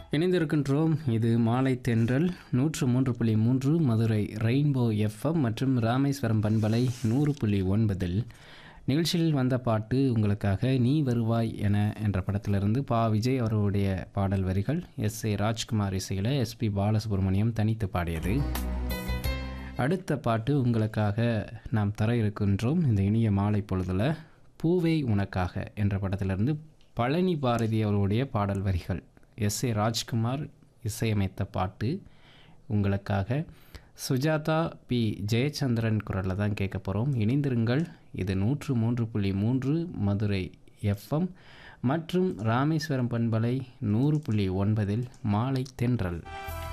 இணைந்திருக்கின்றோம் இது மாலை தென்றல் நூற்று மூன்று புள்ளி மூன்று மதுரை ரெயின்போ எஃப்எம் மற்றும் ராமேஸ்வரம் பண்பலை நூறு புள்ளி ஒன்பதில் நிகழ்ச்சியில் வந்த பாட்டு உங்களுக்காக நீ வருவாய் என என்ற படத்திலிருந்து பா விஜய் அவர்களுடைய பாடல் வரிகள் எஸ் ஏ ராஜ்குமார் இசையில் எஸ்பி பாலசுப்ரமணியம் தனித்து பாடியது அடுத்த பாட்டு உங்களுக்காக நாம் தர இருக்கின்றோம் இந்த இனிய மாலை பொழுதில் பூவே உனக்காக என்ற படத்திலிருந்து பழனி பாரதி அவருடைய பாடல் வரிகள் எஸ் ஏ ராஜ்குமார் இசையமைத்த பாட்டு உங்களுக்காக சுஜாதா பி ஜெயச்சந்திரன் குரலில் தான் கேட்க போகிறோம் இணைந்திருங்கள் இது நூற்று மூன்று புள்ளி மூன்று மதுரை எஃப்எம் மற்றும் ராமேஸ்வரம் பண்பலை நூறு புள்ளி ஒன்பதில் மாலை தென்றல்